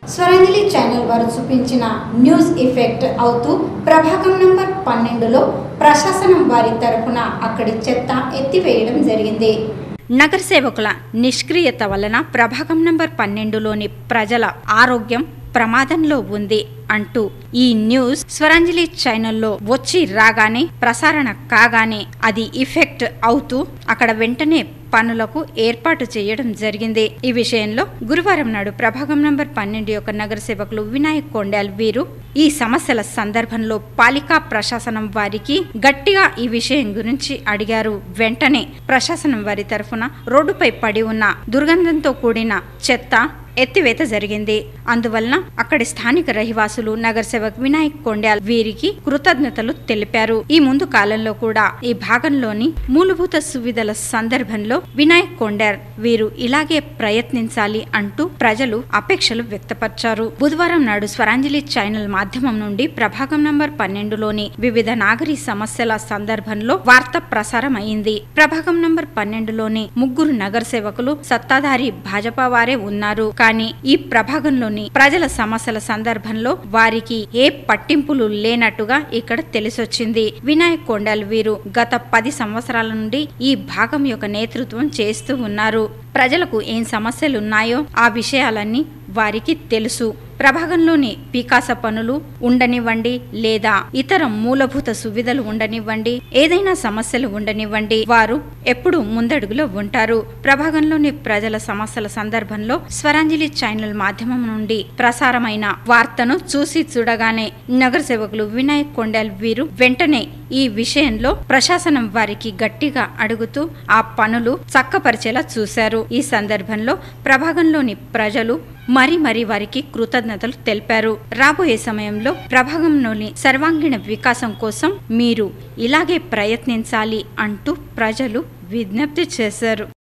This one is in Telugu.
స్వరంజలి ఛానల్ వారు చూపించిన న్యూస్ ఎఫెక్ట్ అవుతూ ప్రభాగం నంబర్ పన్నెండులో ప్రశాసనం వారి తరపున అక్కడి చెత్త ఎత్తివేయడం జరిగింది నగర సేవకుల నిష్క్రియత వలన ప్రభాగం నంబర్ పన్నెండులోని ప్రజల ఆరోగ్యం ప్రమాదంలో ఉంది అంటూ ఈ న్యూస్ స్వరాంజలి ఛానల్లో వచ్చి రాగానే ప్రసారణ కాగానే అది ఇఫెక్ట్ అవుతూ అక్కడ వెంటనే పనులకు ఏర్పాటు చేయడం జరిగింది ఈ విషయంలో గురువారం నాడు ప్రభాగం నంబర్ పన్నెండు యొక్క నగర సేవకులు వినాయక్ కొండాల్ వీరు ఈ సమస్యల సందర్భంలో పాలికా ప్రశాసనం వారికి గట్టిగా ఈ విషయం గురించి అడిగారు వెంటనే ప్రశాసనం వారి తరఫున రోడ్డుపై పడి ఉన్న దుర్గంధంతో కూడిన చెత్త ఎత్తివేత జరిగింది అందువలన అక్కడి స్థానిక రహివాసులు నగర సేవక్ వినాయక్ కొండ్యాల్ వీరికి కృతజ్ఞతలు తెలిపారు ఈ ముందు కాలంలో కూడా ఈ భాగంలోని మూలభూత సువిధల సందర్భంలో వినాయక్ కొండార్ వీరు ఇలాగే ప్రయత్నించాలి అంటూ ప్రజలు అపేక్షలు వ్యక్తపరిచారు బుధవారం నాడు స్వరాంజలి ఛానల్ మాధ్యమం నుండి ప్రభాగం నంబర్ పన్నెండులోని వివిధ నాగరీ సమస్యల సందర్భంలో వార్త ప్రసారం అయింది ప్రభాగం నంబర్ పన్నెండులోని ముగ్గురు నగర సేవకులు సత్తాధారి భాజపా వారే ఉన్నారు కానీ ఈ ప్రభాగంలోని ప్రజల సమస్యల సందర్భంలో వారికి ఏ పట్టింపులు లేనట్టుగా ఇక్కడ తెలిసొచ్చింది వినాయక్ కొండల్ వీరు గత పది సంవత్సరాల నుండి ఈ భాగం యొక్క నేతృత్వం చేస్తూ ఉన్నారు ప్రజలకు ఏం సమస్యలున్నాయో ఆ విషయాలన్నీ వారికి తెలుసు ప్రభాగంలోని పికాస పనులు ఉండనివ్వండి లేదా ఇతర మూలభూత సువిధలు ఉండనివ్వండి ఏదైనా సమస్యలు ఉండనివ్వండి వారు ఎప్పుడు ముందడుగులో ఉంటారు ప్రభాగంలోని ప్రజల సమస్యల సందర్భంలో స్వరాంజలి ఛానల్ మాధ్యమం నుండి ప్రసారమైన వార్తను చూసి చూడగానే నగర సేవకులు వినాయక్ కొండల్ వీరు వెంటనే ఈ విషయంలో ప్రశాసనం వారికి గట్టిగా అడుగుతూ ఆ పనులు చక్కపరిచేలా చూశారు ఈ సందర్భంలో ప్రభాగంలోని ప్రజలు మరి మరి వారికి కృతజ్ఞతలు తెలిపారు రాబోయే సమయంలో ప్రభాగంలోని సర్వాంగీణ వికాసం కోసం మీరు ఇలాగే ప్రయత్నించాలి అంటూ ప్రజలు విజ్ఞప్తి చేశారు